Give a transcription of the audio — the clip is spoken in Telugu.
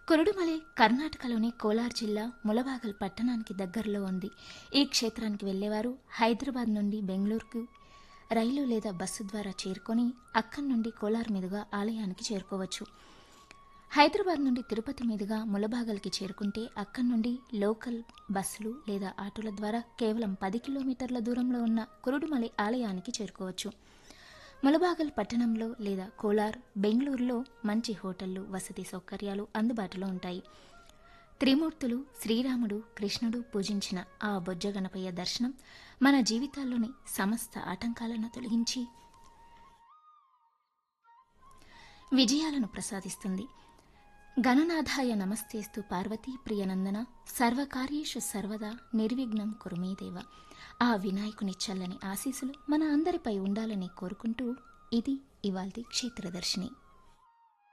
కురుడుమలై కర్ణాటకలోని కోలార్ జిల్లా ములబాగల్ పట్టణానికి దగ్గరలో ఉంది ఈ క్షేత్రానికి వెళ్లేవారు హైదరాబాద్ నుండి బెంగళూరుకు రైలు లేదా బస్సు ద్వారా చేరుకొని అక్కడి నుండి కోలార్ మీదుగా ఆలయానికి చేరుకోవచ్చు హైదరాబాద్ నుండి తిరుపతి మీదుగా ములబాగల్కి చేరుకుంటే అక్కడి నుండి లోకల్ బస్సులు లేదా ఆటోల ద్వారా కేవలం పది కిలోమీటర్ల దూరంలో ఉన్న కురుడుమలై ఆలయానికి చేరుకోవచ్చు ములబాగల్ పట్టణంలో లేదా కోలార్ బెంగళూరులో మంచి హోటళ్లు వసతి సౌకర్యాలు అందుబాటులో ఉంటాయి త్రిమూర్తులు శ్రీరాముడు కృష్ణుడు పూజించిన ఆ బొజ్జ గణపయ్య దర్శనం మన జీవితాల్లోని సమస్త ఆటంకాలను తొలగించి విజయాలను ప్రసాదిస్తుంది గణనాథాయ నమస్తేస్తు పార్వతీ ప్రియనందన సర్వకార్యేషు సర్వదా నిర్విఘ్నం కురుమేదేవ ఆ వినాయకుని చల్లని ఆశీస్సులు మన అందరిపై ఉండాలని కోరుకుంటూ ఇది ఇవాల్టి క్షేత్రదర్శిని